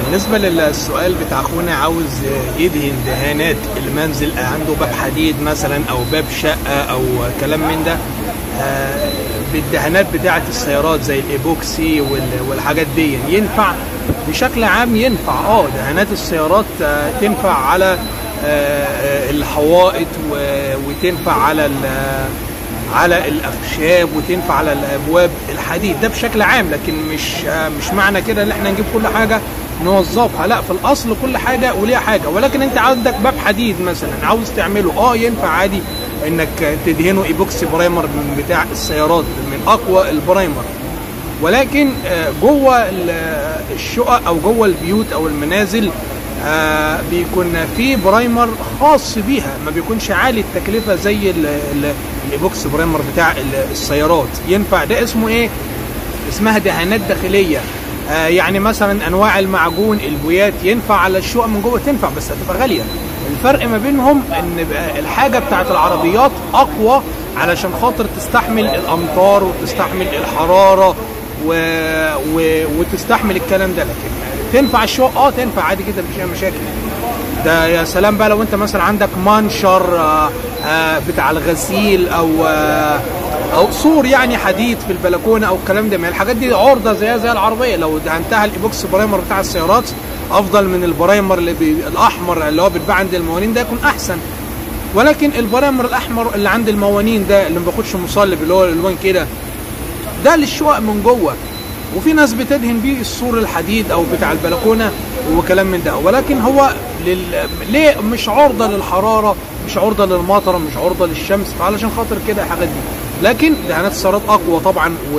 بالنسبة للسؤال بتاع اخونا عاوز يدهن دهانات المنزل عنده باب حديد مثلا او باب شقة او كلام من ده آه، بالدهانات بتاعة السيارات زي الايبوكسي وال- والحاجات دي ينفع بشكل عام ينفع اه دهانات السيارات آه، تنفع على آه، آه، الحوائط و- وتنفع على ال- على الاخشاب وتنفع على الابواب الحديد ده بشكل عام لكن مش آه، مش معنى كده ان احنا نجيب كل حاجه نوظفها لا في الاصل كل حاجه وليها حاجه ولكن انت عندك باب حديد مثلا عاوز تعمله اه ينفع عادي انك تدهنه ايبوكسي برايمر من بتاع السيارات من اقوى البرايمر ولكن آه، جوه ال- الشقق او جوه البيوت او المنازل آه، بيكون في برايمر خاص بيها ما بيكونش عالي التكلفه زي ال- ال- الايبوكس برايمر بتاع ال- السيارات ينفع ده اسمه ايه اسمها دهانات داخليه آه، يعني مثلا انواع المعجون البويات ينفع على الشقق من جوه تنفع بس هتبقى غاليه الفرق ما بينهم ان بقى الحاجه بتاعت العربيات اقوى علشان خاطر تستحمل الامطار وتستحمل الحراره و... و... وتستحمل الكلام ده لكن تنفع الشقق اه تنفع عادي جدا مفيش اي مشاكل ده يا سلام بقى لو انت مثلا عندك منشر آه، آه، بتاع الغسيل او آه، او سور يعني حديد في البلكونه او الكلام ده ما الحاجات دي عرضه زيها زي العربيه لو دهنتها الايبوكس برايمر بتاع السيارات افضل من البرايمر اللي بي الاحمر اللي هو بيتباع عند الموانين ده يكون احسن ولكن البرايمر الاحمر اللي عند الموانين ده اللي ما بياخدش مصلب اللي هو الالوان كده ده للشقق من جوه وفي ناس بتدهن بيه السور الحديد او بتاع البلكونه وكلام من ده ولكن هو لل... ليه مش عرضه للحراره مش عرضه للمطره مش عرضه للشمس فعلشان خاطر كده الحاجات دي لكن دهانات السيارات اقوى طبعا و...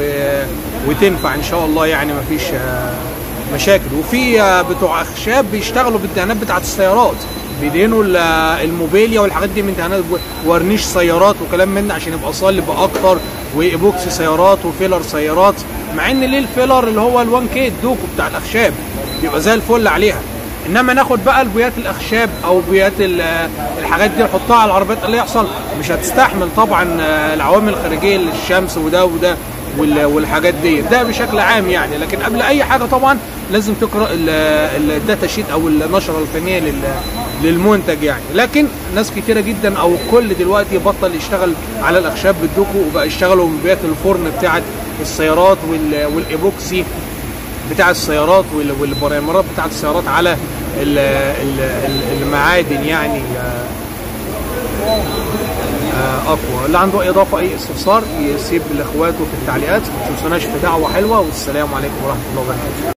وتنفع ان شاء الله يعني مفيش آه، مشاكل وفي آه، بتوع اخشاب بيشتغلوا بالدهانات بتاعت السيارات بيدهنوا ال- الموبيليا والحاجات دي من دهانات ورنيش سيارات وكلام من ده عشان يبقى صلب اكتر وايبوكسي سيارات وفيلر سيارات مع ان ليه الفيلر اللي هو الوان كي الدوكو بتاع الاخشاب بيبقى زي الفل عليها انما ناخد بقى البويات الاخشاب او بويات ال- الحاجات دي نحطها على العربيات اللي يحصل مش هتستحمل طبعا آه، العوامل الخارجيه للشمس وده وده وال- والحاجات دي ده بشكل عام يعني لكن قبل اي حاجه طبعا لازم تقرا ال- الداتا شيت او النشره الفنيه لل- للمنتج يعني لكن ناس كتيره جدا او الكل دلوقتي بطل يشتغل على الاخشاب بالدوكو وبقى يشتغلوا من بيات الفرن بتاعه السيارات وال- والايبوكسي بتاع السيارات وال- والبريمرات بتاعه السيارات على ال- ال- ال- المعادن يعني آه، آه، اقوى اللي عنده اي اضافه اي استفسار يسيب لاخواته في التعليقات ما تنسوناش في دعوه حلوه والسلام عليكم ورحمه الله وبركاته